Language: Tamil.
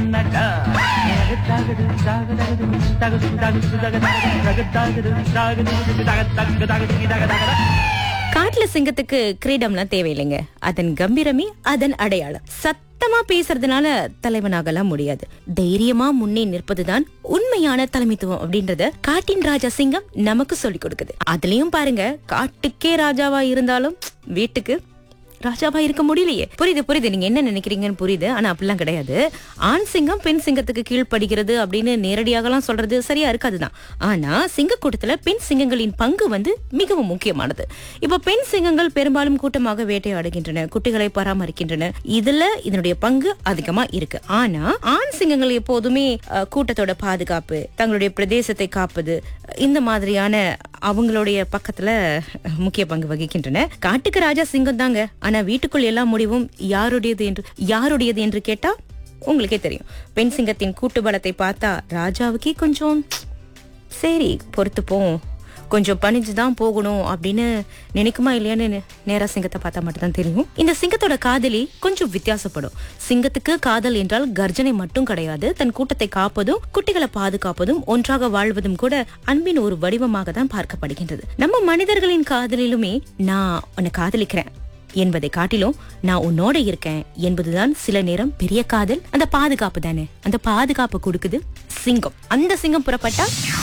பண்ணட்டா தகடு தகடு தகடு தகடு தகடு தகடு தகடு தகடு தகடு தகடு தகடு தகடு காட்டுல சிங்கத்துக்கு கிரீடம்லாம் தேவையில்லைங்க அதன் கம்பீரமே அதன் அடையாளம் சத்தமா பேசுறதுனால தலைவனாகலாம் முடியாது தைரியமா முன்னே நிற்பதுதான் உண்மையான தலைமைத்துவம் அப்படின்றத காட்டின் ராஜா சிங்கம் நமக்கு சொல்லிக் கொடுக்குது அதுலயும் பாருங்க காட்டுக்கே ராஜாவா இருந்தாலும் வீட்டுக்கு ராஜாவா இருக்க முடியலையே புரியுது புரியுது நீங்க என்ன நினைக்கிறீங்கன்னு புரியுது ஆனா அப்படிலாம் கிடையாது ஆண் சிங்கம் பெண் சிங்கத்துக்கு கீழ்ப்படுகிறது அப்படின்னு நேரடியாகலாம் சொல்றது சரியா இருக்காதுதான் ஆனா சிங்க கூட்டத்துல பெண் சிங்கங்களின் பங்கு வந்து மிகவும் முக்கியமானது இப்ப பெண் சிங்கங்கள் பெரும்பாலும் கூட்டமாக வேட்டையாடுகின்றன குட்டிகளை பராமரிக்கின்றன இதுல இதனுடைய பங்கு அதிகமா இருக்கு ஆனா ஆண் சிங்கங்கள் எப்போதுமே அஹ், கூட்டத்தோட பாதுகாப்பு தங்களுடைய பிரதேசத்தை காப்பது இந்த மாதிரியான அவங்களுடைய பக்கத்துல முக்கிய பங்கு வகிக்கின்றன காட்டுக்கு ராஜா சிங்கம் தாங்க ஆனா வீட்டுக்குள் எல்லா முடிவும் யாருடையது என்று யாருடையது என்று கேட்டா உங்களுக்கே தெரியும் பெண் சிங்கத்தின் கூட்டு பலத்தை பார்த்தா ராஜாவுக்கே கொஞ்சம் சரி பொறுத்துப்போம் கொஞ்சம் பணிஞ்சு தான் போகணும் அப்படின்னு நினைக்குமா இல்லையான்னு நே- நேரா சிங்கத்தை பார்த்தா மட்டும்தான் தெரியும் இந்த சிங்கத்தோட காதலி கொஞ்சம் வித்தியாசப்படும் சிங்கத்துக்கு காதல் என்றால் கர்ஜனை மட்டும் கிடையாது தன் கூட்டத்தை காப்பதும் குட்டிகளை பாதுகாப்பதும் ஒன்றாக வாழ்வதும் கூட அன்பின் ஒரு வடிவமாக தான் பார்க்கப்படுகின்றது நம்ம மனிதர்களின் காதலிலுமே நான் உன்னை காதலிக்கிறேன் என்பதை காட்டிலும் நான் உன்னோட இருக்கேன் என்பதுதான் சில நேரம் பெரிய காதல் அந்த பாதுகாப்பு தானே அந்த பாதுகாப்பு கொடுக்குது சிங்கம் அந்த சிங்கம் புறப்பட்டா